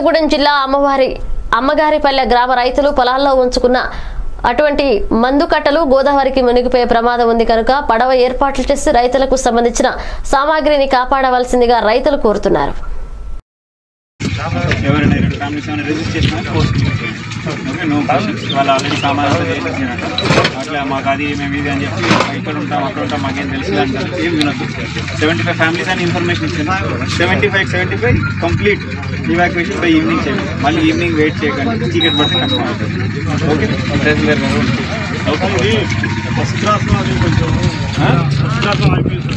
కొత్తగూడెం జిల్లా అమ్మవారి అమ్మగారిపల్లె గ్రామ రైతులు పొలాల్లో ఉంచుకున్న అటువంటి మందు కట్టలు గోదావరికి మునిగిపోయే ప్రమాదం ఉంది కనుక పడవ ఏర్పాట్లు చేసి రైతులకు సంబంధించిన సామాగ్రిని కాపాడవలసిందిగా రైతులు కోరుతున్నారు ఎవరైనా రెండు ఫ్యామిలీస్ ఏమైనా రిజిస్టర్ చేసినా పోస్ట్ చేయండి ఓకే నో క్వశ్చన్స్ వాళ్ళు ఆల్రెడీ సామాన్ అంతా చేసేసినట్టు అట్లా మాకు అది మేము ఇది అని చెప్పి ఇక్కడ ఉంటాం అక్కడ ఉంటాం మాకేం తెలుసు అంటారు ఏం వినొద్దు సెవెంటీ ఫైవ్ ఫ్యామిలీస్ అని ఇన్ఫర్మేషన్ ఇచ్చాను seventy five seventy five complete evacuation by evening చేయండి మళ్ళీ ఈవినింగ్ వెయిట్ చేయకండి టికెట్ పడితే కష్టం అవుతుంది ఓకే తహసీల్దార్ గారు ఓకే ఫస్ట్ క్లాస్ అది కొంచెం ఫస్ట్ క్లాస్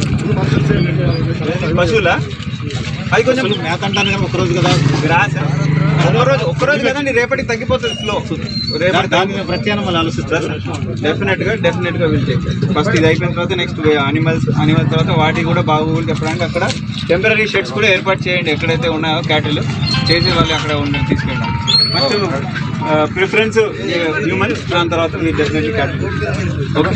పశువులా అది కొంచెం మేత అంటాను కదా ఒకరోజు కదా గ్రాస్ ఒక్కరోజు ఒక్కరోజు కదండి రేపటికి తగ్గిపోతుంది ఫ్లో రేపటి దాని మీద ప్రత్యామ్నాయాలు ఆలోచిస్తారు డెఫినెట్ గా డెఫినెట్ గా విల్ టేక్ ఫస్ట్ ఇది అయిపోయిన తర్వాత నెక్స్ట్ అనిమల్స్ అనిమల్స్ తర్వాత వాటికి కూడా బాగోగులు చెప్పడానికి అక్కడ టెంపరీ షెడ్స్ కూడా ఏర్పాటు చేయండి ఎక్కడైతే ఉన్నాయో క్యాటిల్ చేసి వాళ్ళు అక్కడ ఉండి తీసుకెళ్ళడం ఫస్ట్ ప్రిఫరెన్స్ హ్యూమన్స్ దాని తర్వాత మీరు డెఫినెట్లీ క్యాటిల్ ఓకే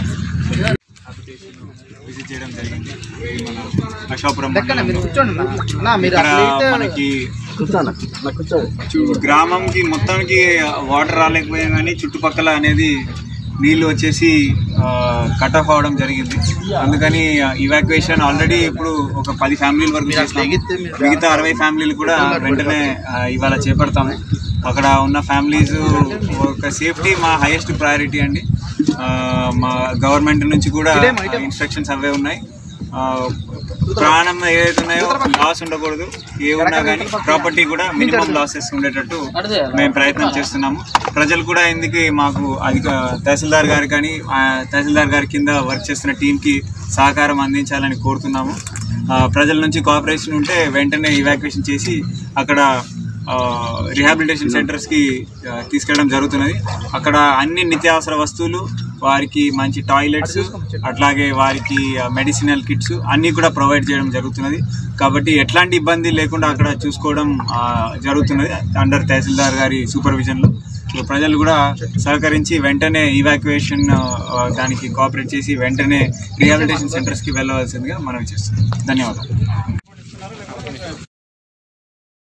విజిట్ చేయడం జరిగింది ఇది మన అశోపురం మండలంలో. ఇక్కడ మనకి చు- గ్రామంకి మొత్తానికి వాటర్ రాలేకపోయా కానీ చుట్టుపక్కల అనేది నీళ్లు వచ్చేసి కట్ ఆఫ్ అవడం జరిగింది అందుకని ఇవాక్యుయేషన్ ఆల్రెడీ ఇప్పుడు ఒక పది ఫ్యామిలీల వరకు చేస్తాం మిగతా అరవై ఫ్యామిలీలు కూడా వెంటనే ఆ, ఇవాళ చేపడతాము అక్కడ ఉన్న ఫ్యామిలీస్ ఒక సేఫ్టీ మా హైయెస్ట్ ప్రయారిటీ అండి ఆ, మా గవర్నమెంట్ నుంచి కూడా ఇన్స్ట్రక్షన్స్ అవే ఉన్నాయి ఆ, ప్రాణం ఏదైతే ఉన్నాయో లాస్ ఉండకూడదు ఏ ఉన్నా కానీ ప్రాపర్టీ కూడా మినిమం లాసెస్ ఉండేటట్టు మేము ప్రయత్నం చేస్తున్నాము ప్రజలు కూడా ఇందుకు మాకు అధిక తహసీల్దార్ గారు కానీ ఆ, తహసీల్దార్ గారి కింద వర్క్ చేస్తున్న టీంకి సహకారం అందించాలని కోరుతున్నాము ఆ, ప్రజల నుంచి కోఆపరేషన్ ఉంటే వెంటనే ఇవాక్యుయేషన్ చేసి అక్కడ రిహాబిలిటేషన్ సెంటర్స్కి తీసుకెళ్ళడం జరుగుతున్నది అక్కడ అన్ని నిత్యావసర వస్తువులు వారికి మంచి టాయిలెట్స్ అట్లాగే వారికి మెడిసినల్ కిట్స్ అన్నీ కూడా ప్రొవైడ్ చేయడం జరుగుతున్నది కాబట్టి ఎట్లాంటి ఇబ్బంది లేకుండా అక్కడ చూసుకోవడం ఆ, జరుగుతున్నది అండర్ తహసీల్దార్ గారి సూపర్విజన్లో సో ప్రజలు కూడా సహకరించి వెంటనే ఇవాక్యుయేషన్ దానికి కోఆపరేట్ చేసి వెంటనే రిహాబిలిటేషన్ సెంటర్స్కి వెళ్ళవలసిందిగా మనం చేస్తున్నాం ధన్యవాదాలు